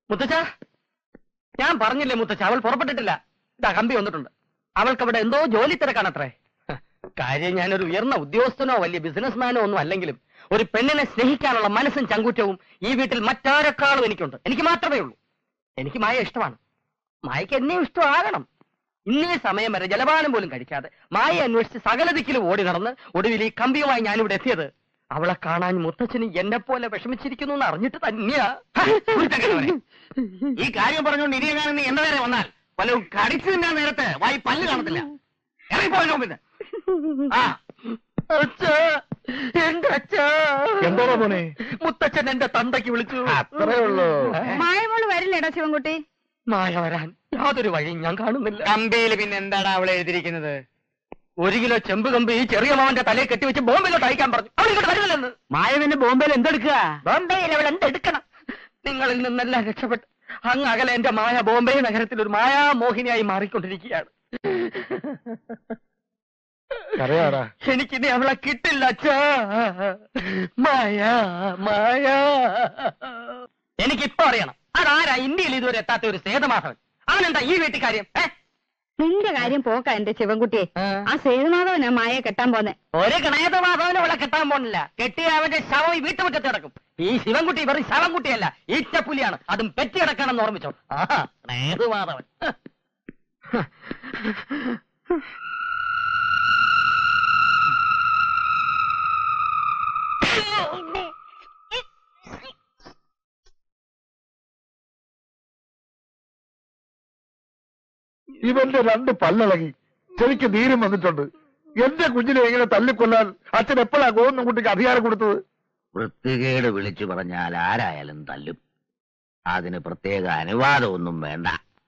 മുത്തച്ഛ ഞാൻ പറഞ്ഞില്ലേ മുത്തച്ഛ അവൾ പുറപ്പെട്ടിട്ടില്ല ഇതാ കമ്പി വന്നിട്ടുണ്ട് അവൾക്ക് അവിടെ എന്തോ ജോലി തിരക്കാണത്രേ ഹ, കാര്യം ഞാനൊരു ഉയർന്ന ഉദ്യോഗസ്ഥനോ വലിയ ബിസിനസ്മാനോ ഒന്നും അല്ലെങ്കിലും ഒരു പെണ്ണിനെ സ്നേഹിക്കാനുള്ള മനസ്സും ചങ്കൂറ്റവും ഈ വീട്ടിൽ മറ്റാരെക്കാളും എനിക്കുണ്ട് എനിക്ക് മാത്രമേ ഉള്ളൂ എനിക്ക് മായ ഇഷ്ടമാണ് മായക്ക് എന്നെയും ഇഷ്ടമാകണം ഇന്നേ സമയം വരെ ജലപാനം പോലും കഴിക്കാതെ മായ അന്വേഷിച്ച് സകല ദിക്കിലും ഓടി നടന്ന് ഒടുവിൽ ഈ കമ്പിയുമായി ഞാനിവിടെ എത്തിയത് അവളെ കാണാൻ മുത്തച്ഛന് എന്നെ പോലെ വിഷമിച്ചിരിക്കുന്നു എന്ന് അറിഞ്ഞിട്ട് തന്നെയാ കുരുത്തക്കേടവനെ. ഈ കാര്യം പറഞ്ഞുകൊണ്ട് ഇനിയെങ്ങാനും നീ എന്റെ നേരെ വന്നാൽ വല്ലതും കടിച്ചു തിന്നാൻ നേരത്ത് വായി പല്ല് കാണത്തില്ല ഇറങ്ങിപ്പോയോ പിന്നെ ആ അച്ഛാ എന്റെ അച്ഛാ എന്താടാ മോനെ മുത്തച്ഛൻ എന്റെ തന്തയ്ക്ക് വിളിച്ചു അത്രേ ഉള്ളൂ മായമോള് വരില്ലേടാ ശിവൻകുട്ടി മായ വരാൻ യാതൊരു വഴിയും ഞാൻ കാണുന്നില്ല കമ്പിയിൽ പിന്നെ എന്താടാ അവൾ എഴുതിയിരിക്കുന്നത് ഒരു കിലോ ചെമ്പ് കമ്പ് ഈ ചെറിയ മാവന്റെ തലയിൽ കെട്ടിവെച്ച് ബോംബെയിലോട്ട് അയക്കാൻ പറഞ്ഞു അവൾ ഇങ്ങോട്ട് വരില്ലെന്ന് മായ പിന്നെ ബോംബെയിൽ എന്തെടുക്കുക ബോംബെയിൽ അവൾ എന്തെടുക്കണം നിങ്ങളിൽ നിന്നെല്ലാം രക്ഷപ്പെട്ട് അങ്ങ് അകലെ എന്റെ മായ ബോംബെ നഗരത്തിൽ ഒരു മായാ മോഹിനിയായി മാറിക്കൊണ്ടിരിക്കുകയാണ് കരയാടാ എനിക്കിനി അവളെ കിട്ടില്ല അച്ഛാ മായ മായ എനിക്കിപ്പോ അറിയണം അതാരാ ഇന്ത്യയിൽ ഇതുവരെ എത്താത്ത ഒരു സേതമാധവൻ അവനെന്താ ഈ വീട്ടുകാര്യം ഏ നിന്റെ കാര്യം പോക്ക എന്റെ ശിവൻകുട്ടിയെ ആ സേതുമാധവനാ മായയെ കെട്ടാൻ പോന്നെ ഒരു ഗണേതമാധവനെ അവളെ കെട്ടാൻ പോണില്ല കെട്ടിയ അവന്റെ ശവം ഈ വീട്ടുമുറ്റത്ത് കിടക്കും ഈ ശിവൻകുട്ടി വെറും ശവൻകുട്ടിയല്ല ഈറ്റപ്പുലിയാണ് അതും പെറ്റി കിടക്കണം ഓർമ്മിച്ചോ ആ ഗണേതമാധവൻ ഇവന്റെ രണ്ട് പല്ലിളകി ചെവിക്ക് നീരും വന്നിട്ടുണ്ട് എന്റെ കുഞ്ഞിനെ എങ്ങനെ തല്ലിക്കൊല്ലാൻ അച്ഛൻ എപ്പോഴാ ഗോവിന്ദ കുട്ടിക്ക് അധികാരം കൊടുത്തത് വൃത്തികേട് വിളിച്ചു പറഞ്ഞാൽ ആരായാലും തല്ലും അതിന് പ്രത്യേക അനുവാദമൊന്നും വേണ്ട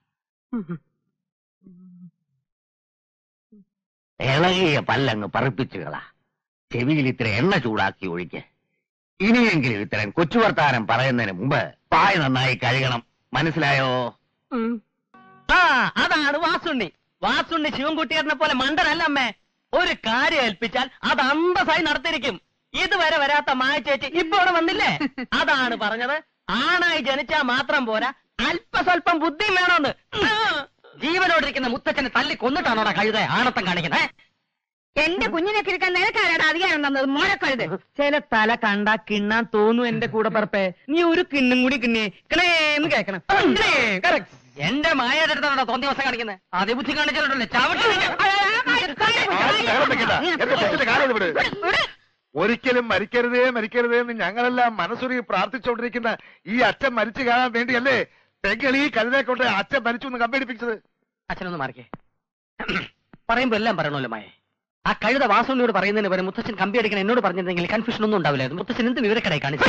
ഇളകിയ പല്ലങ്ങ് പറപ്പിച്ചു കള ചെവിയിൽ ഇത്ര എണ്ണ ചൂടാക്കി ഒഴിക്ക് ഇനിയെങ്കിലും ഇത്തരം കൊച്ചു വർത്താനം പറയുന്നതിന് മുമ്പ് പായ നന്നായി കഴുകണം മനസ്സിലായോ ആ അതാണ് വാസുണ്ണി വാസുണ്ണി ശിവൻകുട്ടിയേറിനെ പോലെ മണ്ടനല്ല അമ്മേ ഒരു കാര്യം ഏൽപ്പിച്ചാൽ അത് അന്തസായി നടത്തിയിരിക്കും ഇതുവരെ വരാത്ത മായ ചേച്ചി ഇപ്പൊ ഇവിടെ വന്നില്ലേ അതാണ് പറഞ്ഞത് ആണായി ജനിച്ചാ മാത്രം പോരാ അല്പസ്വല്പം ബുദ്ധിയും വേണമെന്ന് ആ. ജീവനോടിരിക്കുന്ന മുത്തച്ഛനെ തല്ലി കൊന്നിട്ടാണോടാ കഴുത ആണത്തം കാണിക്കുന്നത് എന്റെ കുഞ്ഞിനെ കിഴക്കാൻ നിനക്കാരാടാ അധികാരം തന്നത് മോനക്കഴുത് ചില തല കണ്ടാ കിണ്ണാൻ തോന്നു എന്റെ കൂടെ പറപ്പേ നീ ഒരു കിണ്ണും കൂടി കിണ്ണേ കിണേന്ന് കേക്കണം എന്റെ മായതെടുത്താണോ തോന്നി ദിവസം കാണിക്കുന്നത് അതേ ബുദ്ധി കാണിച്ചിട്ടുണ്ടല്ലേ ചവിട്ടി നേരം വെക്കണ്ട. എന്റെ കൊച്ചിന്റെ കാര്യം ഇവിടെ ഒരിക്കലും മരിക്കരുതേ മരിക്കരുതേ എന്ന് ഞങ്ങളെല്ലാം മനസ്സുരുകി പ്രാർത്ഥിച്ചുകൊണ്ടിരിക്കുന്ന ഈ അച്ഛൻ മരിച്ചു കാണാൻ വേണ്ടിയല്ലേ പെങ്ങളി കരുതെ കൊണ്ട് അച്ഛൻ മരിച്ചു എന്ന് കമ്പടിപ്പിച്ചത് അച്ഛനൊന്ന് മാറിക്കേ പറയുമ്പോ എല്ലാം പറയണമല്ലോ മായ ആ കഴുത വാസുണ്ണിയോട് പറയുന്നതിന് പകരം മുത്തച്ഛൻ കമ്പി അടിക്കണം എന്നോട് പറഞ്ഞിരുന്നെങ്കിൽ കൺഫ്യൂഷൻ ഒന്നും ഉണ്ടാവില്ലായിരുന്നു മുത്തച്ഛൻ എന്ത് വിവരക്കടai കാണിച്ചു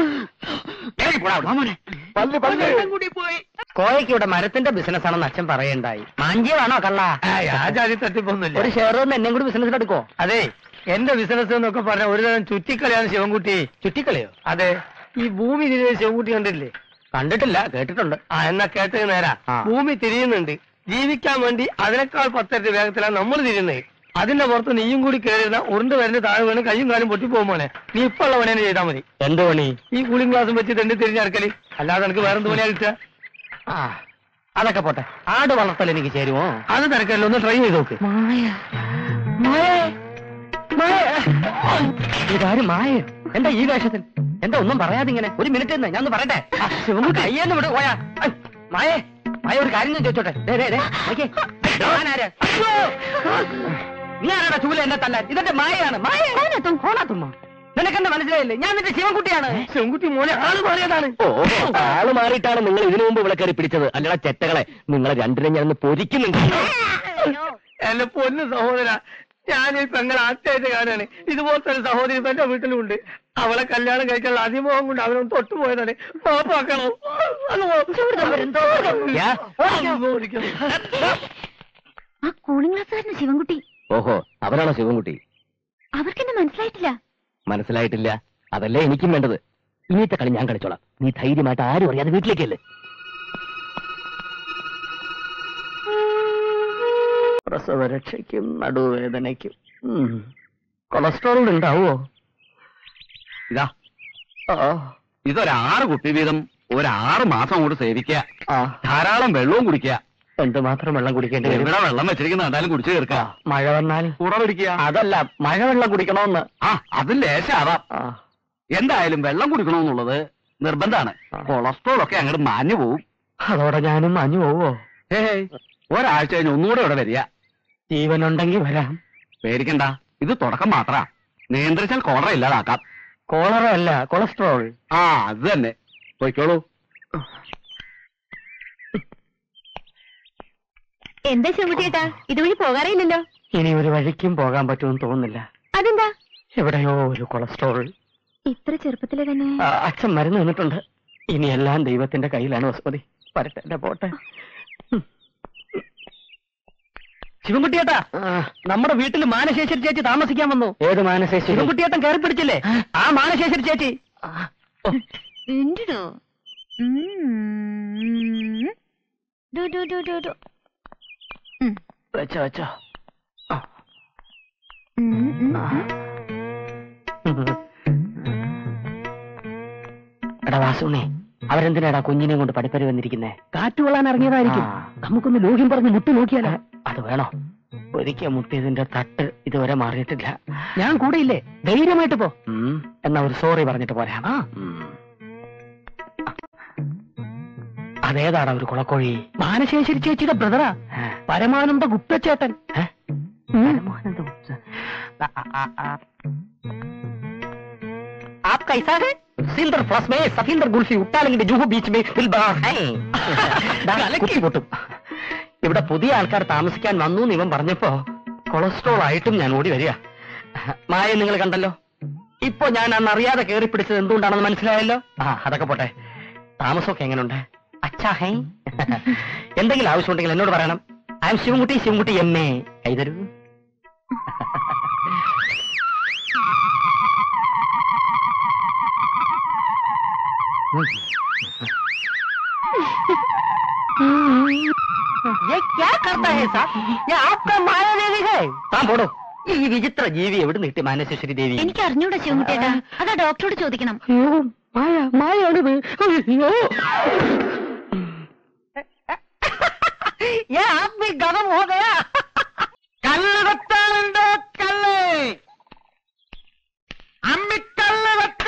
പല്ല് പല്ല് കോയക്ക് ഇവിടെ മരത്തിന്റെ ബിസിനസ് ആണെന്ന് അച്ഛൻ പറയണ്ടായി മാഞ്ചിയമാണോ കള്ള ആചാരി തട്ടിപ്പൊന്നുമില്ല ഒരു ഷെയർ ഒന്ന് എന്നെ കൂടി ബിസിനസ് എടുക്കോ അതെ എന്റെ ബിസിനസ് എന്നൊക്കെ പറഞ്ഞ ഒരു തരം ചുറ്റിക്കളിയാണ് ശിവൻകുട്ടി ചുറ്റിക്കളയോ അതെ ഈ ഭൂമി തിരിയുന്ന ശിവൻകുട്ടി കണ്ടില്ലേ കണ്ടിട്ടില്ല കേട്ടിട്ടുണ്ട് ആ എന്നാ കേട്ടത് നേരാ ആ. ഭൂമി തിരിയുന്നുണ്ട് ജീവിക്കാൻ വേണ്ടി അതിനേക്കാൾ പത്തരട്ടി വേഗത്തിലാണ് നമ്മൾ തിരിയുന്നത് അതിന്റെ പുറത്ത് നീയും കൂടി കയറിയിരുന്ന ഉരുണ്ട് വരുന്ന താഴെ വീണ് കയ്യും കാലും പൊട്ടി പോകുമ്പോനെ നീ ഇപ്പൊ ഉള്ള പണി തന്നെ ചെയ്താൽ മതി എന്ത് പണി ഈ കൂളിംഗ് ഗ്ലാസും വെച്ച് തെണ്ടി തിരിഞ്ഞടക്കല് അല്ലാതെ എനിക്ക് വേറെ എന്ത് പണിയാ കിട്ടുക ആ അതൊക്കെ പോട്ടെ ആട് വളർത്തൽ എനിക്ക് ചേരുമോ അത് തിരക്കല്ലോ ഒന്ന് ട്രൈ ചെയ്ത് നോക്ക് ഇതാരും മായ എന്താ ഈ വേഷത്തിൽ എന്താ ഒന്നും പറയാതെ ഇങ്ങനെ ഒരു മിനിറ്റ് ഞാൻ ഒന്ന് പറയട്ടെ ആ, ശിവൻകുട്ടി കയ്യെന്ന് വിട് പോയാ ഐ, മായേ മായ ഒരു കാര്യം ഞാൻ ചോദിച്ചോട്ടെ ദേ, ദേ, ദേ, നോക്കിയേ. ഞാനാരാ? അയ്യോ! നീ ആരാടാ ചൂല എന്നെ തല്ലാൻ ഇതെന്റെ മായയാണ് മായ കോണാത്തുമ്മ നിനക്കെന്നെ മനസ്സിലായില്ലേ ഞാൻ നിന്റെ ശിവൻകുട്ടിയാണ് ശിവൻകുട്ടി മോനെ ആള് മാറിയതാണ് ഓ ആള് മാറിയിട്ടാണ് നിങ്ങൾ ഇതിനു മുമ്പ് ഇവിടെ കയറി പിടിച്ചത് അല്ലടാ ചെറ്റകളെ നിങ്ങളെ രണ്ടിനെ ഞാൻ പൊരിക്കുന്നുണ്ട് എന്റെ പൊന്ന് സഹോദര ഞാൻ ഈ പെങ്ങൾ ആദ്യമായിട്ട് കാണാണ് ഇതുപോലത്തെ ഒരു സഹോദരി ഇപ്പൊ എന്റെ വീട്ടിലുണ്ട് അവളെ കല്യാണം കഴിക്കാനുള്ള അതിമോഹം കൊണ്ട് അവനൊന്ന് തൊട്ടുപോയതാണ് പാപ്പാക്കണം ആ കൂളിംഗ് ഗ്ലാസ്സുകാരന് ശിവൻകുട്ടി ഓഹോ അവനാണോ ശിവൻകുട്ടി അവർക്കെന്നെ മനസ്സിലായിട്ടില്ല മനസ്സിലായിട്ടില്ല അതല്ലേ എനിക്കും വേണ്ടത് ഇനിയത്തെ കളി ഞാൻ കളിച്ചോളാം നീ ധൈര്യമായിട്ട് ആരും അറിയാതെ വീട്ടിലേക്കല്ലേ പ്രസവരക്ഷയ്ക്കും നടുവേദനയ്ക്കും ഉം. കൊളസ്ട്രോൾ ഉണ്ടാവോ ഇതാ ആ ഇതൊരാറ് കുപ്പി വീതം ഒരു ആറ് മാസം അങ്ങോട്ട് സേവിക്കുക ആ ധാരാളം വെള്ളവും കുടിക്കുക എന്തുമാത്രം വെള്ളം കുടിക്കേണ്ടി വരും എവിടെ വെള്ളം വെച്ചിരിക്കുന്ന എന്തായാലും കുടിച്ചു തീർക്കുക മഴ വന്നാൽ കൂടെ പിടിക്കുക അതല്ല മഴ വെള്ളം കുടിക്കണമെന്ന് ആ അത് ലേശാവാം ആ എന്തായാലും വെള്ളം കുടിക്കണമെന്നുള്ളത് നിർബന്ധമാണ് ആ. കൊളസ്ട്രോൾ ഒക്കെ അങ്ങോട്ട് മാഞ്ഞു പോവും അതോടെ ഞാനും മഞ്ഞു പോവോ ഏയ് ഒരാഴ്ച കഴിഞ്ഞ് ഒന്നുകൂടെ ഇവിടെ വരിക ജീവനുണ്ടെങ്കിൽ വരാം പേടിക്കണ്ട ഇത് തുടക്കം മാത്ര നിയന്ത്രിച്ചാൽ കോളറ ഇല്ലാതാക്കാം കോളറ അല്ല കൊളസ്ട്രോൾ ആ അത് തന്നെ പോയിക്കോളൂ എന്താ ചെമ്പുട്ടിയേട്ടാ ഇതുവഴി പോകാറില്ലല്ലോ ഇനി ഒരു വഴിക്കും പോകാൻ പറ്റുമെന്ന് തോന്നുന്നില്ല അതെന്താ എവിടെയോ ഒരു കൊളസ്ട്രോൾ ഇത്ര ചെറുപ്പത്തിലെ തന്നെ ആ, അച്ഛൻ മരുന്ന് തന്നിട്ടുണ്ട് ഇനി എല്ലാം ദൈവത്തിന്റെ കയ്യിലാണ് വസുമതി വരട്ടെ എന്റെ പോട്ടെ ഉം. ശിവൻകുട്ടിയേട്ടാ നമ്മുടെ വീട്ടിൽ മാനശേശ്വരി ചേച്ചി താമസിക്കാൻ വന്നു ഏത് മാനശേശ്വരി ശിവൻകുട്ടിയേട്ടൻ കയറി പിടിച്ചില്ലേ ആ മാനശേശ്വരി ചേച്ചി ഓ, ഉണ്ടോ ഡു ഡു ഡു ഡു ഡു വെച്ചോ വെച്ചോ ആ. ഉം, ഉം, ആ. ഉം. എടാ വാസുണേ അവരെന്തിനാടാ കുഞ്ഞിനെ കൊണ്ട് പഠിപ്പരി വന്നിരിക്കുന്നേ കാറ്റ് കൊള്ളാൻ ഇറങ്ങിയതായിരിക്കും നമുക്കൊന്ന് ലോഹ്യം പറഞ്ഞ് മുട്ടി നോക്കിയാലോ അത് വേണോ ഒരിക്കൽ മുട്ടിയതിന്റെ തട്ട് ഇതുവരെ മാറിയിട്ടില്ല ഞാൻ കൂടെ ഇല്ലേ ധൈര്യമായിട്ട് പോ എന്നാ ഒരു സോറി പറഞ്ഞിട്ട് പോരാ അതേതാടാ ഒരു കുളക്കോഴി മാനശേശ്വരി ചേച്ചിയുടെ ബ്രദറാ പരമാനന്ദ ഗുപ്തച്ചേട്ടൻ പരമാനന്ദ ഗുപ്ത आप कैसा है सिंदर फ्लस में सफिंदर गुल्फी ഉട്ടാലെങ്കിൽ ജൂഹു ബീച്ച് മേ ദിൽ ബഹാർ ഹൈ ദാ, കുപ്പി പൊട്ടും ഇവിടെ പുതിയ ആൾക്കാർ താമസിക്കാൻ വന്നു എന്ന് ഇവൻ പറഞ്ഞപ്പോ കൊളസ്ട്രോൾ ആയിട്ടും ഞാൻ ഓടി വരിക മായ നിങ്ങൾ കണ്ടല്ലോ ഇപ്പൊ ഞാൻ അന്ന് അറിയാതെ കയറി പിടിച്ചത് എന്തുകൊണ്ടാണെന്ന് മനസ്സിലായല്ലോ ആ അതൊക്കെ പോട്ടെ താമസമൊക്കെ എങ്ങനെയുണ്ട് അച്ഛാ ഹേ എന്തെങ്കിലും ആവശ്യമുണ്ടെങ്കിൽ എന്നോട് പറയണം I M Sivankutty Sivankutty M A കൈതരൂ ये क्या करता है साहब ये आपका माया देवी है താൻ പോടോ ഈ വിചിത്ര ജീവി എവിടെ നിട്ടി മാനസേശ്വരി ദേവി എനിക്ക് അറിഞ്ഞൂടാ ശിവൻകുട്ടിയേട്ടാ അതാ ഡോക്ടറോട് ചോദിക്കണം അയ്യോ മായ മായാണിത് അയ്യോ ये आप भी गरम हो गया കല്ല് വെട്ടാനുണ്ടോ കല്ല് അമ്മിക്കല്ല് വെട്ട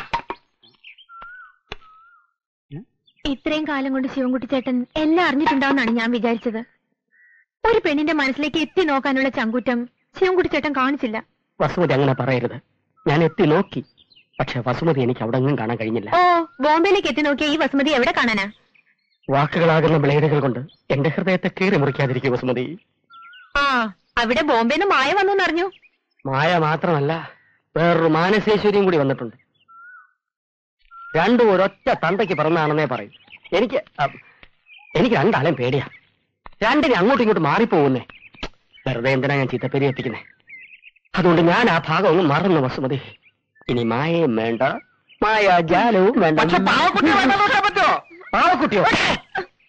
ഇത്രയും കാലം കൊണ്ട് ശിവൻകുട്ടി ചേട്ടൻ എല്ലാം അറിഞ്ഞിട്ടുണ്ടാവുന്നാണ് ഞാൻ വിചാരിച്ചത് ഒരു പെണ്ണിന്റെ മനസ്സിലേക്ക് എത്തി നോക്കാനുള്ള ചങ്കൂറ്റം ശിവൻകുട്ടി ചേട്ടൻ കാണിച്ചില്ല വസുമതി അങ്ങനെ പറയരുത് ഞാൻ എത്തി നോക്കി പക്ഷെ വസുമതി എനിക്ക് അവിടെ ഒന്നും കാണാൻ കഴിഞ്ഞില്ല ഓ ബോംബെയിലേക്ക് എത്തി നോക്കിയ ഈ വസുമതി എവിടെ കാണാനാ വാക്കുകളാകുന്ന ബ്ലേഡുകൾ കൊണ്ട് എന്റെ ഹൃദയത്തെ കീറി മുറിക്കാതിരിക്കും വസുമതി ആ അവിടെ ബോംബെന്ന് മായ വന്നു അറിഞ്ഞു മായ മാത്രമല്ല വേറൊരു മാനസേശ്വരിയും കൂടി വന്നിട്ടുണ്ട് രണ്ടും ഒരൊറ്റ തന്തയ്ക്ക് പിറന്നാണെന്നേ പറയും എനിക്ക് അ, എനിക്ക് രണ്ടാളെയും പേടിയാ രണ്ടിനെ അങ്ങോട്ടും ഇങ്ങോട്ടും മാറിപ്പോകുന്നേ വെറുതെ എന്തിനാ ഞാൻ ചീത്തപ്പേരി എത്തിക്കുന്നേ അതുകൊണ്ട് ഞാൻ ആ ഭാഗം ഒന്ന് മറന്നു വസുമതി ഇനി മായയും വേണ്ട മായ ജാലവും വേണ്ട പാവക്കുട്ടിയോ പാവക്കുട്ടിയോ